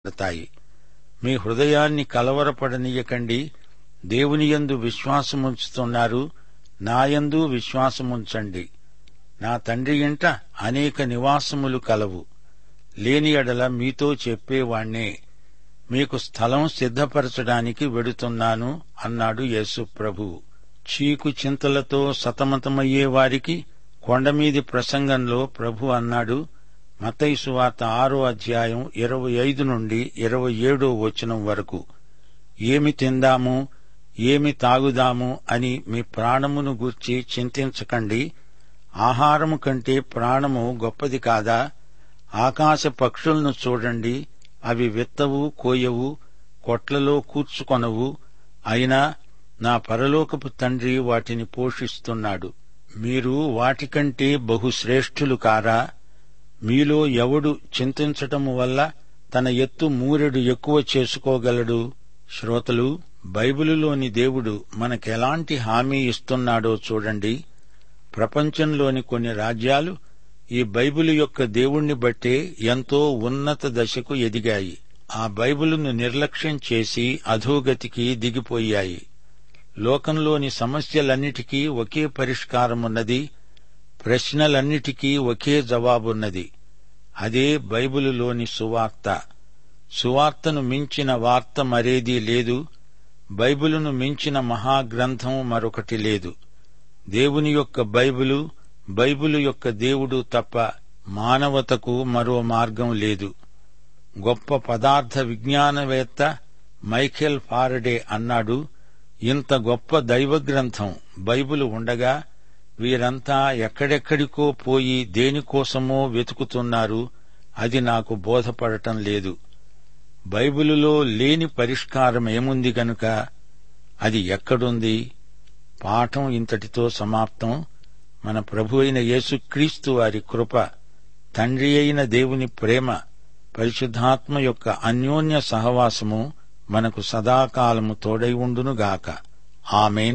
పడతాయి మీ హృదయాన్ని కలవరపడనీయకండి దేవునియందు విశ్వాసముంచుతున్నారు నాయందు విశ్వాసముంచండి నా తండ్రి ఇంట అనేక నివాసములు కలవు లేని ఎడల మీతో చెప్పేవాణ్ణే మీకు స్థలం సిద్ధపరచడానికి వెడుతున్నాను అన్నాడు యేసు ప్రభువు చీకు చింతలతో సతమతమయ్యే వారికి కొండమీది ప్రసంగంలో ప్రభు అన్నాడు మతయి సువార్త ఆరో అధ్యాయం ఇరవై ఐదు నుండి ఇరవై ఏడో వచనం వరకు ఏమి తిందాము ఏమి తాగుదాము అని మీ ప్రాణమును గూర్చి చింతించకండి ఆహారము కంటే ప్రాణము గొప్పది కాదా ఆకాశ పక్షులను చూడండి అవి విత్తవు కోయవు కొట్లలో కూర్చుకొనవు అయినా నా పరలోకపు తండ్రి వాటిని పోషిస్తున్నాడు మీరు వాటికంటే బహుశ్రేష్ఠులు కారా మీలో ఎవడు చింతించటము వల్ల తన ఎత్తు మూరెడు ఎక్కువ చేసుకోగలడు శ్రోతలు బైబిలులోని దేవుడు మనకెలాంటి హామీ ఇస్తున్నాడో చూడండి ప్రపంచంలోని కొన్ని రాజ్యాలు ఈ బైబిలు యొక్క దేవుణ్ణి బట్టే ఎంతో ఉన్నత దశకు ఎదిగాయి ఆ బైబిలును నిర్లక్ష్యం చేసి అధోగతికి దిగిపోయాయి లోకంలోని సమస్యలన్నిటికీ ఒకే పరిష్కారమున్నది ప్రశ్నలన్నిటికీ ఒకే జవాబున్నది అదే బైబిలులోని సువార్త సువార్తను మించిన వార్త మరేదీ లేదు బైబిలును మించిన మహాగ్రంథం మరొకటి లేదు దేవుని యొక్క బైబిలు బైబిలు యొక్క దేవుడు తప్ప మానవతకు మరో మార్గం లేదు గొప్ప పదార్థ విజ్ఞానవేత్త మైఖేల్ ఫారడే అన్నాడు ఇంత గొప్ప దైవ గ్రంథం బైబిలు ఉండగా వీరంతా ఎక్కడెక్కడికో పోయి దేనికోసమో వెతుకుతున్నారు అది నాకు బోధపడటం లేదు బైబిలులో లేని పరిష్కారం ఏముంది గనుక అది ఎక్కడుంది పాఠం ఇంతటితో సమాప్తం మన ప్రభు అయిన యేసుక్రీస్తు వారి కృప తండ్రి అయిన దేవుని ప్రేమ పరిశుద్ధాత్మ యొక్క అన్యోన్య సహవాసము మనకు సదాకాలము తోడై ఉండునుగాక ఆమెన్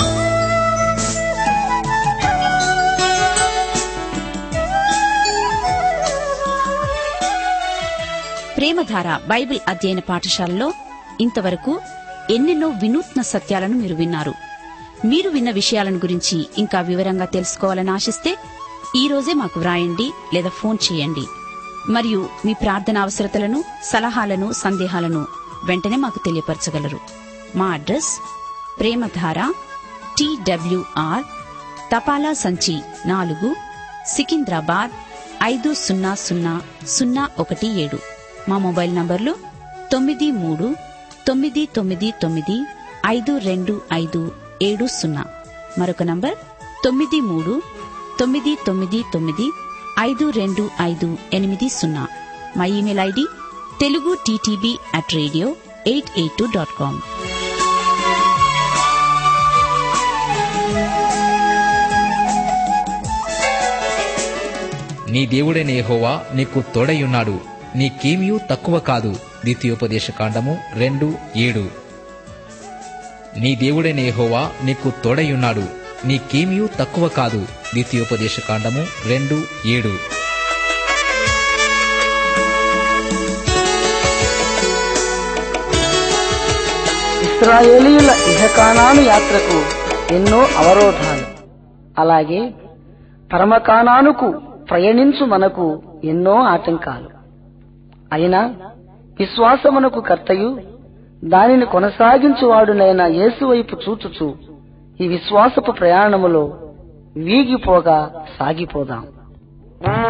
ప్రేమధార బైబిల్ అధ్యయన పాఠశాలలో ఇంతవరకు ఎన్నెన్నో వినూత్న సత్యాలను మీరు విన్నారు మీరు విన్న విషయాలను గురించి ఇంకా వివరంగా తెలుసుకోవాలని ఆశిస్తే ఈ రోజే మాకు వ్రాయండి లేదా ఫోన్ చేయండి మరియు మీ ప్రార్థన అవసరతలను సలహాలను సందేహాలను వెంటనే మాకు తెలియపరచగలరు మా అడ్రస్ ప్రేమధార టీడబ్ల్యూఆర్ తపాలా సంచి నాలుగు సికింద్రాబాద్ ఐదు సున్నా సున్నా సున్నా ఒకటి ఏడు మా మొబైల్ నంబర్లు తొమ్మిది మూడు తొమ్మిది తొమ్మిది తొమ్మిది ఐదు రెండు ఐదు ఏడు సున్నా మరొక నంబర్ తొమ్మిది మూడు తొమ్మిది తొమ్మిది తొమ్మిది ఐదు రెండు ఐదు ఎనిమిది సున్నా మా email ID Telugu TTB at radio eight eight two dot com నీ దేవుడైన యెహోవా నీకు తోడయున్నాడు నీకేమీ తక్కువ కాదు ద్వితీయోపదేశ కాండము రెండు ఏడు నీ దేవుడైన యెహోవా నీకు తోడయున్నాడు నీకేమీ తక్కువ కాదు ద్వితీయోపదేశ కాండము రెండు ఏడు ఇస్రాయేలీయుల ఇహకానాను యాత్రకు ఎన్నో అవరోధాలు అలాగే పరమకానానుకు ప్రయాణించు మనకు ఎన్నో ఆటంకాలు అయినా విశ్వాసమునకు కర్తయు దానిని కొనసాగించువాడునైన యేసు వైపు చూచుచు ఈ విశ్వాసపు ప్రయాణములో వీగిపోగా సాగిపోదాం